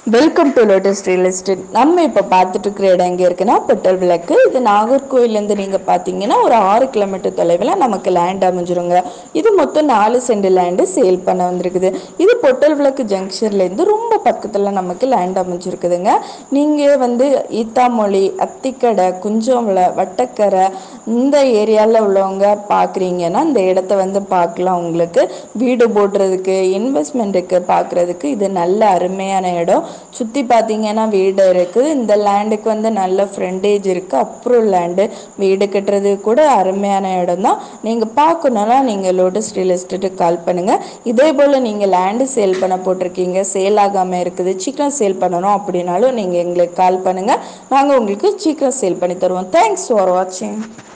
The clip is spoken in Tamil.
welcome to Lotus real estate நம்ம இப்போ பார்த்துட்டு இருக்கிற இடம் எங்கே இருக்குன்னா பெட்டல் விளக்கு இது நாகர்கோவிலேருந்து நீங்கள் பார்த்தீங்கன்னா ஒரு ஆறு கிலோமீட்டர் தொலைவில் நமக்கு லேண்ட் அமைஞ்சிருங்க இது மொத்தம் நாலு சென்ட் லேண்டு சேல் பண்ண வந்திருக்குது இது பொட்டல் விளக்கு ஜங்ஷன்லேருந்து ரொம்ப பக்கத்தில் நமக்கு லேண்ட் அமைஞ்சிருக்குதுங்க நீங்கள் வந்து ஈத்தாமொழி அத்திக்கடை குஞ்சோமலை வட்டக்கரை இந்த ஏரியாவில் உள்ளவங்க பார்க்குறீங்கன்னா இந்த இடத்த வந்து பார்க்கலாம் உங்களுக்கு வீடு போடுறதுக்கு இன்வெஸ்ட்மெண்ட்டுக்கு பார்க்குறதுக்கு இது நல்ல அருமையான இடம் சுற்றி பார்த்தீங்கன்னா வீடு இருக்குது இந்த லேண்டுக்கு வந்து நல்ல ஃப்ரண்டேஜ் இருக்குது அப்ரூவ் லேண்டு வீடு கட்டுறது கூட அருமையான இடம் தான் நீங்கள் பார்க்கணுன்னா நீங்கள் லோட்டஸ் ரியல் எஸ்டேட்டுக்கு கால் பண்ணுங்கள் இதே போல் நீங்கள் லேண்டு சேல் பண்ண போட்டிருக்கீங்க சேல் ஆகாமல் இருக்குது சீக்கிரம் சேல் பண்ணணும் அப்படின்னாலும் நீங்கள் எங்களுக்கு கால் பண்ணுங்கள் நாங்கள் உங்களுக்கு சீக்கிரம் சேல் பண்ணி தருவோம் தேங்க்ஸ் ஃபார் வாட்சிங்